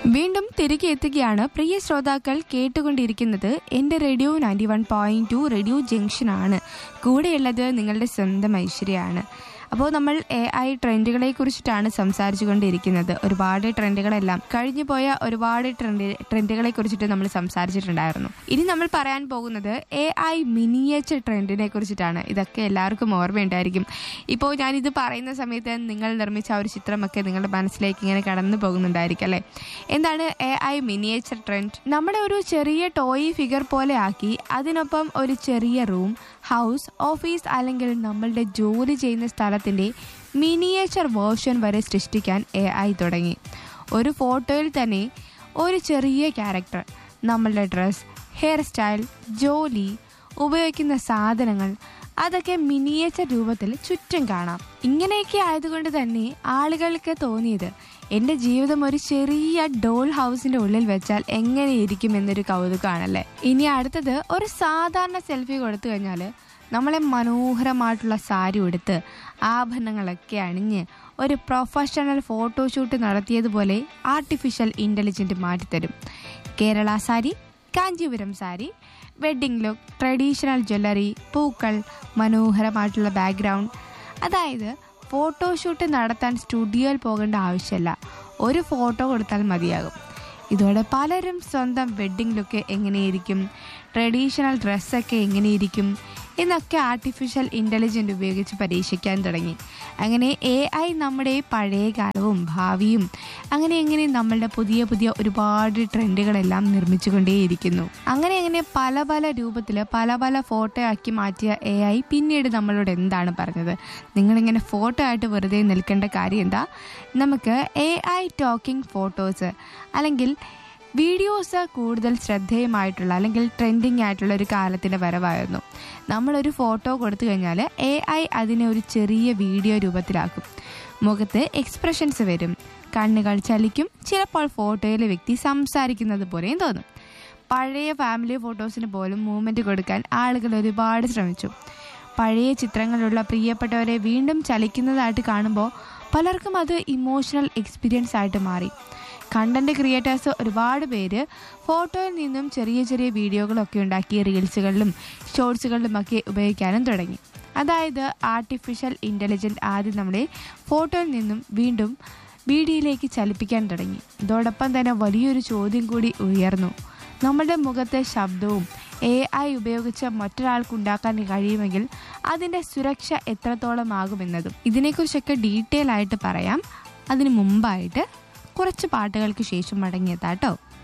വീണ്ടും തിരികെ എത്തുകയാണ് പ്രിയ ശ്രോതാക്കൾ കേട്ടുകൊണ്ടിരിക്കുന്നത് എൻ്റെ radio ninety one point two radio ജംഗ്ഷനാണ് കൂടെയുള്ളത് നിങ്ങളുടെ സ്വന്തം ഐശ്വര്യമാണ് അപ്പോൾ നമ്മൾ എ ഐ ട്രെൻഡുകളെ കുറിച്ചിട്ടാണ് സംസാരിച്ചു കൊണ്ടിരിക്കുന്നത് ഒരുപാട് ട്രെൻഡുകളെല്ലാം കഴിഞ്ഞു പോയ ഒരുപാട് ട്രെൻഡ് ട്രെൻഡുകളെ കുറിച്ചിട്ട് നമ്മൾ സംസാരിച്ചിട്ടുണ്ടായിരുന്നു ഇനി നമ്മൾ പറയാൻ പോകുന്നത് എ ഐ മിനിയേച്ചർ ട്രെൻഡിനെ കുറിച്ചിട്ടാണ് ഇതൊക്കെ എല്ലാവർക്കും ഓർമ്മയുണ്ടായിരിക്കും ഇപ്പോൾ ഞാനിത് പറയുന്ന സമയത്ത് നിങ്ങൾ നിർമ്മിച്ച ആ ഒരു ചിത്രമൊക്കെ നിങ്ങളുടെ മനസ്സിലേക്ക് ഇങ്ങനെ കടന്നു പോകുന്നുണ്ടായിരിക്കും അല്ലേ എന്താണ് എ ഐ മിനിയേച്ചർ ട്രെൻഡ് നമ്മുടെ ഒരു ചെറിയ ടോയ് ഫിഗർ പോലെ ആക്കി അതിനൊപ്പം ഒരു ചെറിയ റൂം ഹൗസ് ഓഫീസ് അല്ലെങ്കിൽ നമ്മളുടെ ജോലി ചെയ്യുന്ന സ്ഥലത്തിൻ്റെ മിനിയേച്ചർ വേർഷൻ വരെ സൃഷ്ടിക്കാൻ എ ഐ തുടങ്ങി ഒരു ഫോട്ടോയിൽ തന്നെ ഒരു ചെറിയ ക്യാരക്ടർ നമ്മളുടെ ഡ്രസ് ഹെയർ സ്റ്റൈൽ ജോലി ഉപയോഗിക്കുന്ന സാധനങ്ങൾ അതൊക്കെ മിനിയേച്ചർ രൂപത്തിൽ ചുറ്റും കാണാം ഇങ്ങനെയൊക്കെ ആയതുകൊണ്ട് തന്നെ ആളുകൾക്ക് തോന്നിയത് എൻ്റെ ജീവിതം ഒരു ചെറിയ ഡോൾ ഹൗസിന്റെ ഉള്ളിൽ വെച്ചാൽ എങ്ങനെയിരിക്കും എന്നൊരു കൗതുകമാണല്ലേ ഇനി അടുത്തത് ഒരു സാധാരണ സെൽഫി കൊടുത്തു കഴിഞ്ഞാൽ നമ്മളെ മനോഹരമായിട്ടുള്ള സാരി ഉടുത്ത് ആഭരണങ്ങളൊക്കെ അണിഞ്ഞ് ഒരു പ്രൊഫഷണൽ ഫോട്ടോഷൂട്ട് നടത്തിയതുപോലെ ആർട്ടിഫിഷ്യൽ ഇൻ്റലിജൻറ്റ് മാറ്റിത്തരും Kerala sari Kanchipuram sari wedding look traditional jewellery പൂക്കൾ മനോഹരമായിട്ടുള്ള ബാക്ക്ഗ്രൗണ്ട് അതായത് ഫോട്ടോഷൂട്ട് നടത്താൻ സ്റ്റുഡിയോയിൽ പോകേണ്ട ആവശ്യമില്ല ഒരു ഫോട്ടോ കൊടുത്താൽ മതിയാകും ഇതോടെ പലരും സ്വന്തം വെഡ്ഡിംഗ് ലുക്ക് എങ്ങനെയിരിക്കും ട്രഡീഷണൽ ഡ്രസ്സൊക്കെ എങ്ങനെയിരിക്കും എന്നൊക്കെ ആർട്ടിഫിഷ്യൽ ഇൻ്റലിജൻ്റ് ഉപയോഗിച്ച് പരീക്ഷിക്കാൻ തുടങ്ങി അങ്ങനെ എ ഐ നമ്മുടെ പഴയ കാലവും ഭാവിയും അങ്ങനെ അങ്ങനെ നമ്മളുടെ പുതിയ പുതിയ ഒരുപാട് ട്രെൻഡുകളെല്ലാം നിർമ്മിച്ചുകൊണ്ടേയിരിക്കുന്നു അങ്ങനെ അങ്ങനെ പല പല രൂപത്തിൽ പല പല ഫോട്ടോ ആക്കി മാറ്റിയ എ ഐ പിന്നീട് നമ്മളോട് എന്താണ് പറഞ്ഞത് നിങ്ങളിങ്ങനെ ഫോട്ടോ ആയിട്ട് വെറുതെ നിൽക്കേണ്ട കാര്യം എന്താ നമുക്ക് എ ഐ ടോക്കിംഗ് ഫോട്ടോസ് അല്ലെങ്കിൽ വീഡിയോസ് കൂടുതൽ ശ്രദ്ധേയമായിട്ടുള്ള അല്ലെങ്കിൽ ട്രെൻഡിങ് ആയിട്ടുള്ള ഒരു കാലത്തിൻ്റെ വരവായിരുന്നു നമ്മളൊരു ഫോട്ടോ കൊടുത്തു കഴിഞ്ഞാൽ എ ഐ അതിനെ ഒരു ചെറിയ വീഡിയോ രൂപത്തിലാക്കും മുഖത്ത് എക്സ്പ്രഷൻസ് വരും കണ്ണുകൾ ചലിക്കും ചിലപ്പോൾ ഫോട്ടോയിലെ വ്യക്തി സംസാരിക്കുന്നത് പോലെയും തോന്നും പഴയ ഫാമിലി ഫോട്ടോസിന് പോലും മൂവ്മെൻറ്റ് കൊടുക്കാൻ ആളുകൾ ഒരുപാട് ശ്രമിച്ചു പഴയ ചിത്രങ്ങളുള്ള പ്രിയപ്പെട്ടവരെ വീണ്ടും ചലിക്കുന്നതായിട്ട് കാണുമ്പോൾ പലർക്കും അത് ഇമോഷണൽ എക്സ്പീരിയൻസ് ആയിട്ട് മാറി കണ്ടന്റ് ക്രിയേറ്റേഴ്സ് ഒരുപാട് പേര് ഫോട്ടോയിൽ നിന്നും ചെറിയ ചെറിയ വീഡിയോകളൊക്കെ ഉണ്ടാക്കി റീൽസുകളിലും ഷോർട്സുകളിലുമൊക്കെ ഉപയോഗിക്കാനും തുടങ്ങി അതായത് ആർട്ടിഫിഷ്യൽ ഇൻ്റലിജൻറ്റ് ആദ്യം നമ്മളെ ഫോട്ടോയിൽ നിന്നും വീണ്ടും വീഡിയോയിലേക്ക് ചലിപ്പിക്കാൻ തുടങ്ങി ഇതോടൊപ്പം തന്നെ വലിയൊരു ചോദ്യം കൂടി ഉയർന്നു നമ്മുടെ മുഖത്തെ ശബ്ദവും എ ഐ ഉപയോഗിച്ച് മറ്റൊരാൾക്ക് ഉണ്ടാക്കാൻ കഴിയുമെങ്കിൽ അതിൻ്റെ സുരക്ഷ എത്രത്തോളം ആകുമെന്നതും ഇതിനെക്കുറിച്ചൊക്കെ ഡീറ്റെയിൽ ആയിട്ട് പറയാം അതിനു മുമ്പായിട്ട് കുറച്ച് പാട്ടുകൾക്ക് ശേഷം മടങ്ങിയെത്താട്ടോ